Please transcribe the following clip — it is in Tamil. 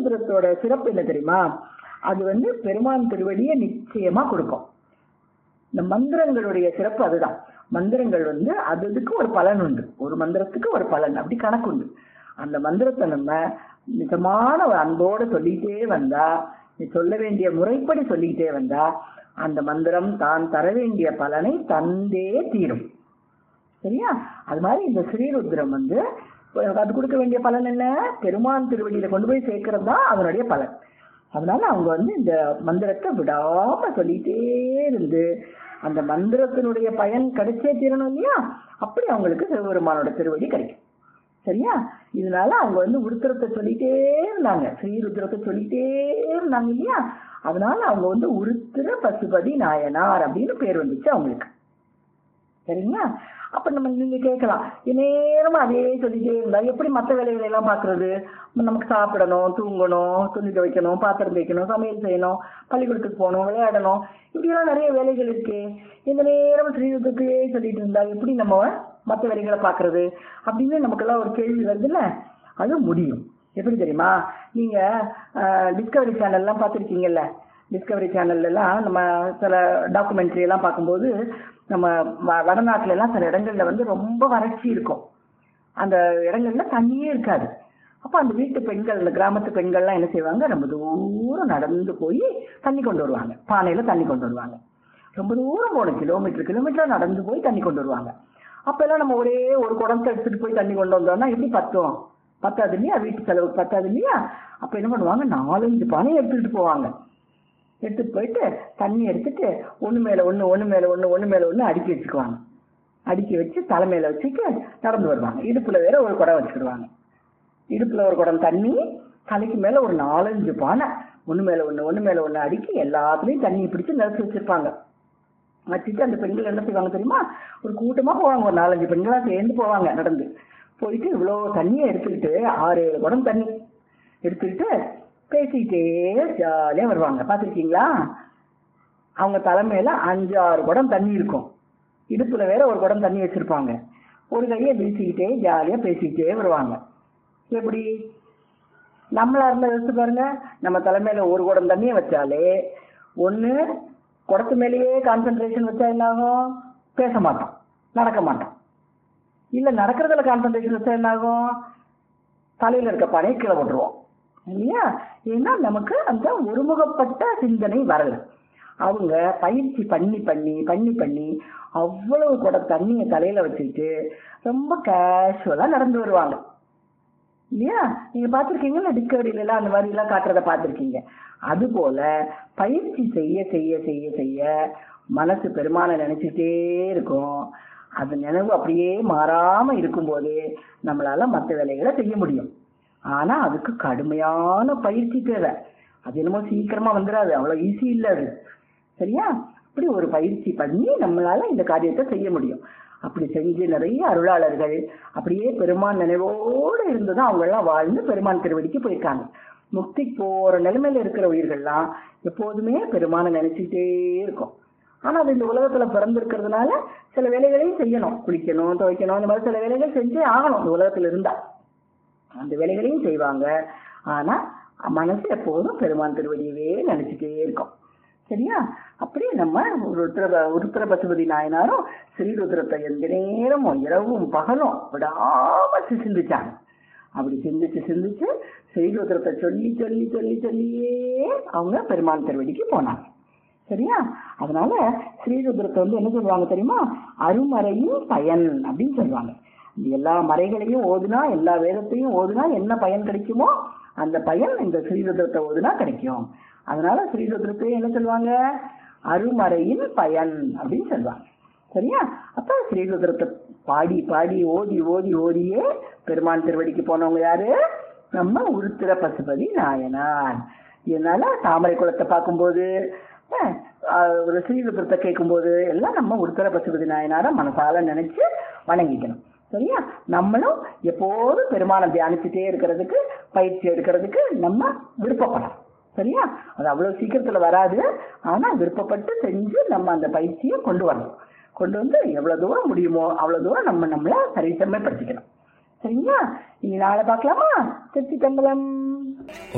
ஸ்ரீருத்ரத்தோட சிறப்பு என்ன தெரியுமா அது வந்து பெருமான் திருவடியை நிச்சயமா கொடுக்கும் இந்த மந்திரங்களுடைய சிறப்பு அதுதான் மந்திரங்கள் வந்து அது அதுக்கு ஒரு பலன் உண்டு ஒரு மந்திரத்துக்கு ஒரு பலன் அப்படி கணக்கு உண்டு அந்த மந்திரத்தை நம்ம நிஜமான ஒரு அன்போடு சொல்லிக்கிட்டே வந்தா நீ சொல்ல வேண்டிய முறைப்படி சொல்லிக்கிட்டே வந்தா அந்த மந்திரம் தான் தர வேண்டிய பலனை தந்தே தீரும் சரியா அது மாதிரி இந்த ஸ்ரீருத்ரம் வந்து அது கொடுக்க வேண்டிய பலன் என்ன பெருமான் திருவடியில கொண்டு போய் சேர்க்கறது தான் அதனுடைய பலன் அதனால அவங்க வந்து இந்த மந்திரத்தை விடாம சொல்லிட்டே இருந்து அந்த மந்திரத்தினுடைய பயன் கிடைச்சே தீரணும் இல்லையா அப்படி அவங்களுக்கு சிவபெருமானோட திருவடி கிடைக்கும் சரியா இதனால அவங்க வந்து உருத்திரத்தை சொல்லிட்டே இருந்தாங்க ஸ்ரீருத்திரத்தை சொல்லிட்டே இருந்தாங்க இல்லையா அதனால அவங்க வந்து உருத்திர பசுபதி நாயனார் அப்படின்னு பேர் வந்துச்சு அவங்களுக்கு சரிங்களா அப்ப நம்ம நீங்க கேட்கலாம் நேரமா அதே சொல்லிட்டே இருந்தா எப்படி மற்ற வேலைகளை எல்லாம் பாக்குறது நமக்கு சாப்பிடணும் தூங்கணும் துணி துவைக்கணும் பாத்திரம் தேய்க்கணும் சமையல் செய்யணும் பள்ளிக்கூடத்துக்கு போகணும் விளையாடணும் இப்படியெல்லாம் நிறைய வேலைகள் இருக்கு இந்த நேரம் ஸ்ரீயுத்தத்தையே சொல்லிட்டு இருந்தா எப்படி நம்ம மற்ற வேலைகளை பாக்குறது அப்படின்னு நமக்கெல்லாம் ஒரு கேள்வி வருதுல்ல அது முடியும் எப்படி தெரியுமா நீங்க டிஸ்கவரி சேனல் எல்லாம் பார்த்துருக்கீங்கல்ல டிஸ்கவரி சேனல்ல எல்லாம் நம்ம சில டாக்குமெண்ட்ரி எல்லாம் பார்க்கும்போது நம்ம வ- வடநாட்டுல எல்லாம் சில இடங்கள்ல வந்து ரொம்ப வறட்சி இருக்கும் அந்த இடங்கள்ல தண்ணியே இருக்காது அப்ப அந்த வீட்டு பெண்கள் அந்த கிராமத்து பெண்கள்லாம் என்ன செய்வாங்க ரொம்ப தூரம் நடந்து போய் தண்ணி கொண்டு வருவாங்க பானையில தண்ணி கொண்டு வருவாங்க ரொம்ப தூரம் போகணும் கிலோமீட்டர் கிலோமீட்டர் நடந்து போய் தண்ணி கொண்டு வருவாங்க அப்ப எல்லாம் நம்ம ஒரே ஒரு குடத்தை எடுத்துட்டு போய் தண்ணி கொண்டு வந்தோம்னா எப்படி பத்தும் பத்தாது இல்லையா வீட்டு செலவுக்கு பத்தாது இல்லையா அப்ப என்ன பண்ணுவாங்க நாலஞ்சு பானை எடுத்துக்கிட்டு போவாங்க எடுத்துட்டு போயிட்டு தண்ணி எடுத்துட்டு ஒண்ணு மேல ஒண்ணு ஒண்ணு மேல ஒண்ணு ஒண்ணு மேல ஒண்ணு அடுக்கி வச்சுக்குவாங்க அடுக்கி வச்சு தலைமையில வச்சுட்டு நடந்து வருவாங்க இடுப்புல வேற ஒரு குடம் வச்சுக்கிடுவாங்க இடுப்புல ஒரு குடம் தண்ணி தலைக்கு மேல ஒரு நாலஞ்சு பானை ஒண்ணு மேல ஒண்ணு ஒண்ணு மேல ஒண்ணு அடுக்கி எல்லாத்துலயும் தண்ணி பிடிச்சு நிறுத்தி வச்சிருப்பாங்க வச்சுட்டு அந்த பெண்கள் என்ன செய்வாங்க தெரியுமா ஒரு கூட்டமா போவாங்க ஒரு நாலஞ்சு பெண்களா சேர்ந்து போவாங்க நடந்து போயிட்டு இவ்வளோ தண்ணியை எடுத்துக்கிட்டு ஆறு ஏழு குடம் தண்ணி எடுத்துக்கிட்டு பேசிக்கிட்டே ஜாலியா வருவாங்க பார்த்திருக்கீங்களா அவங்க தலைமையில அஞ்சு ஆறு குடம் தண்ணி இருக்கும் இடுப்புல வேற ஒரு குடம் தண்ணி வச்சிருப்பாங்க ஒரு கையை வீசிக்கிட்டே ஜாலியா பேசிக்கிட்டே வருவாங்க எப்படி நம்மளா இருந்தா யோசிச்சு பாருங்க நம்ம தலைமையில ஒரு குடம் தண்ணியை வச்சாலே ஒண்ணு குடத்து மேலேயே கான்சென்ட்ரேஷன் வச்சா என்ன ஆகும் பேச மாட்டோம் நடக்க மாட்டோம் இல்ல நடக்கிறதுல கான்சென்ட்ரேஷன் வச்சா என்ன ஆகும் தலையில இருக்க பனையை கீழே போட்டுருவோம் இல்லையா ஏன்னா நமக்கு அந்த ஒருமுகப்பட்ட சிந்தனை வரல அவங்க பயிற்சி பண்ணி பண்ணி பண்ணி பண்ணி அவ்வளவு கூட தண்ணியை தலையில வச்சுக்கிட்டு ரொம்ப கேஷுவலா நடந்து வருவாங்க இல்லையா நீங்க பார்த்திருக்கீங்கல்ல டிஸ்கவரியில எல்லாம் அந்த மாதிரி எல்லாம் காட்டுறத பார்த்திருக்கீங்க அது போல பயிற்சி செய்ய செய்ய செய்ய செய்ய மனசு பெருமானை நினைச்சிட்டே இருக்கும் அது நினைவு அப்படியே மாறாம இருக்கும்போது நம்மளால மற்ற வேலைகளை செய்ய முடியும் ஆனா அதுக்கு கடுமையான பயிற்சி தேவை அது என்னமோ சீக்கிரமா வந்துடாது அவ்வளவு ஈஸி இல்ல அது சரியா அப்படி ஒரு பயிற்சி பண்ணி நம்மளால இந்த காரியத்தை செய்ய முடியும் அப்படி செஞ்சு நிறைய அருளாளர்கள் அப்படியே பெருமான் நினைவோடு இருந்துதான் அவங்க எல்லாம் வாழ்ந்து பெருமான் திருவடிக்கு போயிருக்காங்க முக்தி போற நிலைமையில இருக்கிற உயிர்கள்லாம் எப்போதுமே பெருமானை நினைச்சுட்டே இருக்கும் ஆனா அது இந்த உலகத்துல பிறந்திருக்கிறதுனால சில வேலைகளையும் செய்யணும் குளிக்கணும் துவைக்கணும் இந்த மாதிரி சில வேலைகள் செஞ்சே ஆகணும் இந்த உலகத்துல இருந்தா அந்த வேலைகளையும் செய்வாங்க ஆனா மனசு எப்போதும் பெருமான் திருவடியவே நினைச்சுட்டே இருக்கும் சரியா அப்படியே நம்ம ருத்ர உருத்திர பசுபதி நாயனாரும் ஸ்ரீருத்ரத்தை எந்த நேரமும் இரவும் பகலும் விடாம சிந்திச்சாங்க அப்படி சிந்திச்சு சிந்திச்சு ஸ்ரீருத்ரத்தை சொல்லி சொல்லி சொல்லி சொல்லியே அவங்க பெருமான் திருவடிக்கு போனாங்க சரியா அதனால ஸ்ரீருத்ரத்தை வந்து என்ன சொல்லுவாங்க தெரியுமா அருமறையின் பயன் அப்படின்னு சொல்லுவாங்க இந்த எல்லா மறைகளையும் ஓதுனா எல்லா வேதத்தையும் ஓதுனா என்ன பயன் கிடைக்குமோ அந்த பயன் இந்த ஸ்ரீருத்ரத்தை ஓதுனா கிடைக்கும் அதனால ஸ்ரீருத்ரத்தை என்ன சொல்லுவாங்க அருமறையின் பயன் அப்படின்னு சொல்லுவாங்க சரியா அப்ப ஸ்ரீருத்ரத்தை பாடி பாடி ஓதி ஓதி ஓதியே பெருமான் திருவடிக்கு போனவங்க யாரு நம்ம உருத்திர பசுபதி நாயனார் இதனால தாமரை குளத்தை பார்க்கும்போது அஹ், ஆஹ், ஒரு ஸ்ரீருத்ரத்தை கேட்கும்போது எல்லாம் நம்ம உருத்திர பசுபதி நாயனார மனசால நினைச்சு வணங்கிக்கணும் சரியா நம்மளும் எப்போதும் பெருமானை தியானிச்சுட்டே இருக்கிறதுக்கு பயிற்சி எடுக்கிறதுக்கு நம்ம விருப்பப்படலாம் சரியா அது அவ்வளவு சீக்கிரத்துல வராது ஆனா விருப்பப்பட்டு செஞ்சு நம்ம அந்த பயிற்சியை கொண்டு வரணும் கொண்டு வந்து எவ்வளவு தூரம் முடியுமோ அவ்வளவு தூரம் நம்ம நம்மள சரிசமயப்படுத்திக்கணும் சரிங்களா இனி நாளை பார்க்கலாமா திருச்சி தம்பலம்